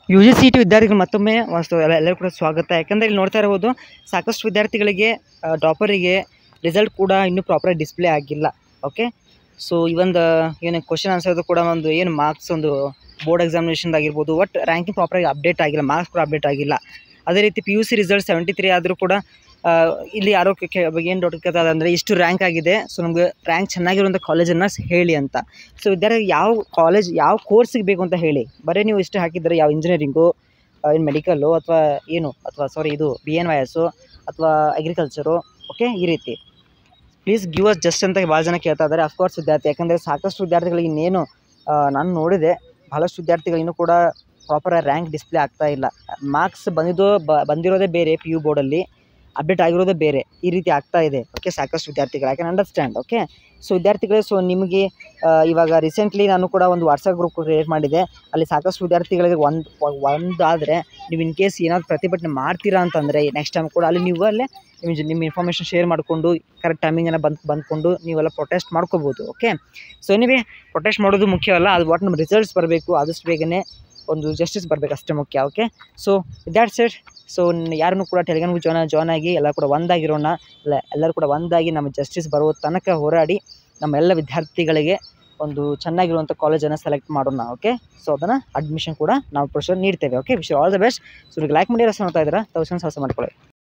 U G C T ವಿದ್ಯಾರ್ಥಿಗಳು ಮತ್ತೊಮ್ಮೆ ವಾಸ್ತು ಎಲ್ಲ ಎಲ್ಲರೂ ಕೂಡ ಸ್ವಾಗತ ಯಾಕಂದರೆ ಇಲ್ಲಿ ನೋಡ್ತಾ ಇರ್ಬೋದು ಸಾಕಷ್ಟು ವಿದ್ಯಾರ್ಥಿಗಳಿಗೆ ಟಾಪರಿಗೆ ರಿಸಲ್ಟ್ ಕೂಡ ಇನ್ನೂ ಪ್ರಾಪರಾಗಿ ಡಿಸ್ಪ್ಲೇ ಆಗಿಲ್ಲ ಓಕೆ ಸೊ ಈ ಒಂದು ಏನು ಕ್ವಶನ್ ಆನ್ಸರ್ದು ಕೂಡ ಒಂದು ಏನು ಮಾರ್ಕ್ಸ್ ಒಂದು ಬೋರ್ಡ್ ಎಕ್ಸಾಮಿನೇಷನ್ ಆಗಿರ್ಬೋದು ಒಟ್ ರ್ಯಾಂಕಿಂಗ್ ಪ್ರಾಪರಾಗಿ ಅಪ್ಡೇಟ್ ಆಗಿಲ್ಲ ಮಾರ್ಕ್ಸ್ ಕೂಡ ಅಪ್ಡೇಟ್ ಆಗಿಲ್ಲ ಅದೇ ರೀತಿ P U C result seventy three ಆದರೂ ಕೂಡ ಆ, ಇಲ್ಲಿ ಯಾರೋ ಬಗ್ಗೆ ಏನು ಡೌಟ್ ಕೇಳ್ತಾರೆ ಅಂದರೆ ಇಷ್ಟು ರ್ಯಾಂಕ್ ಆಗಿದೆ ಸೊ ನಮಗೆ ರ್ಯಾಂಕ್ ಚೆನ್ನಾಗಿರುವಂಥ ಕಾಲೇಜನ್ನು ಹೇಳಿ ಅಂತ ಸೊ ವಿದ್ಯಾರ್ಥಿ ಯಾವ ಕಾಲೇಜ್ ಯಾವ ಕೋರ್ಸಿಗೆ ಬೇಕು ಅಂತ ಹೇಳಿ ಬರೀ ನೀವು ಇಷ್ಟು ಹಾಕಿದರೆ ಯಾವ ಇಂಜಿನಿಯರಿಂಗು ಏನು ಮೆಡಿಕಲ್ಲು ಅಥವಾ ಏನು ಅಥವಾ ಸಾರಿ ಇದು ಬಿ ಎನ್ ವೈ ಎಸ್ಸು ಅಥವಾ ಅಗ್ರಿಕಲ್ಚರು ಓಕೆ ಈ ರೀತಿ ಪ್ಲೀಸ್ ಗಿವ್ ಅಸ್ ಜಸ್ಟ್ ಅಂತ ಭಾಳ ಜನ ಕೇಳ್ತಾ ಇದ್ದಾರೆ ಅಫ್ಕೋರ್ಸ್ ವಿದ್ಯಾರ್ಥಿ ಯಾಕಂದರೆ ಸಾಕಷ್ಟು ವಿದ್ಯಾರ್ಥಿಗಳಿಗೆ ಇನ್ನೇನು ಆ, ನಾನು ನೋಡಿದೆ ಭಾಳಷ್ಟು ವಿದ್ಯಾರ್ಥಿಗಳು ಇನ್ನೂ ಕೂಡ ಪ್ರಾಪರ್ ರ್ಯಾಂಕ್ ಡಿಸ್ಪ್ಲೇ ಆಗ್ತಾ ಇಲ್ಲ ಮಾರ್ಕ್ಸ್ ಬಂದಿದ್ದು ಬ ಬಂದಿರೋದೇ ಬೇರೆ ಪಿ ಯು ಬೋರ್ಡಲ್ಲಿ ಅಪ್ಡೇಟ್ ಆಗಿರೋದೇ ಬೇರೆ ಈ ರೀತಿ ಆಗ್ತಾ ಇದೆ ಓಕೆ ಸಾಕಷ್ಟು ವಿದ್ಯಾರ್ಥಿಗಳು I can understand okay so ವಿದ್ಯಾರ್ಥಿಗಳೇ ಸೊ ನಿಮಗೆ ಆ, ಇವಾಗ ರೀಸೆಂಟ್ಲಿ ನಾನು ಕೂಡ ಒಂದು ವಾಟ್ಸಪ್ ಗ್ರೂಪ್ ಕ್ರಿಯೇಟ್ ಮಾಡಿದೆ ಅಲ್ಲಿ ಸಾಕಷ್ಟು ವಿದ್ಯಾರ್ಥಿಗಳಿಗೆ ಒಂದು ಒಂದು ಆದರೆ ನೀವು ಇನ್ ಕೇಸ್ ಏನಾದ್ರು ಪ್ರತಿಭಟನೆ ಮಾಡ್ತೀರಾ ಅಂತಂದರೆ ನೆಕ್ಸ್ಟ್ ಟೈಮ್ ಕೂಡ ಅಲ್ಲಿ ನೀವು ಅಲ್ಲೇ ನಿಮ್ಮ ಜ- ನಿಮ್ಮ ಇನ್ಫಾರ್ಮೇಷನ್ ಶೇರ್ ಮಾಡಿಕೊಂಡು ಕರೆಕ್ಟ್ ಟೈಮಿಂಗನ್ನು ಬಂದು ಬಂದ್ಕೊಂಡು ನೀವೆಲ್ಲ ಪ್ರೊಟೆಸ್ಟ್ ಮಾಡ್ಕೋಬೋದು ಓಕೆ ಸೊ ಎನಿವೆ ಪ್ರೊಟೆಸ್ಟ್ ಮಾಡೋದು ಮುಖ್ಯವಲ್ಲ ಅದು ಒಟ್ಟು ನಮ್ಮ ರಿಸಲ್ಟ್ಸ್ ಬರಬೇಕು ಆದಷ್ಟು ಬೇಗನೆ ಒಂದು ಜಸ್ಟಿಸ್ ಬರಬೇಕು ಅಷ್ಟೇ ಮುಖ್ಯ okay so that's it so ಯಾರನ್ನು ಕೂಡ ಟೆಲಿಗ್ರಾಮ್ಗೆ ಜಾಯ್ನ್ ಜಾಯ್ನ್ ಆಗಿ ಎಲ್ಲ ಕೂಡ ಒಂದಾಗಿರೋಣ ಎಲ್ಲ ಎಲ್ಲರೂ ಕೂಡ ಒಂದಾಗಿ ನಮ್ಮ ಜಸ್ಟಿಸ್ ಬರುವ ತನಕ ಹೋರಾಡಿ ನಮ್ಮ ಎಲ್ಲ ವಿದ್ಯಾರ್ಥಿಗಳಿಗೆ ಒಂದು ಚೆನ್ನಾಗಿರುವಂಥ ಕಾಲೇಜನ್ನು ಸೆಲೆಕ್ಟ್ ಮಾಡೋಣ ಓಕೆ ಸೊ ಅದನ್ನು ಅಡ್ಮಿಷನ್ ಕೂಡ ನಾವು ಪ್ರೊಸೀಜರ್ ನೀಡ್ತೇವೆ okay wish all the best so ನೀವು ಲೈಕ್ ಮಾಡಿ ರಸ ನೋಡ್ತಾ ಇದ್ದೀರಾ ತೌಸಂಡ್ ಸಹಸ ಮಾಡ್ಕೊಳ್ಳಿ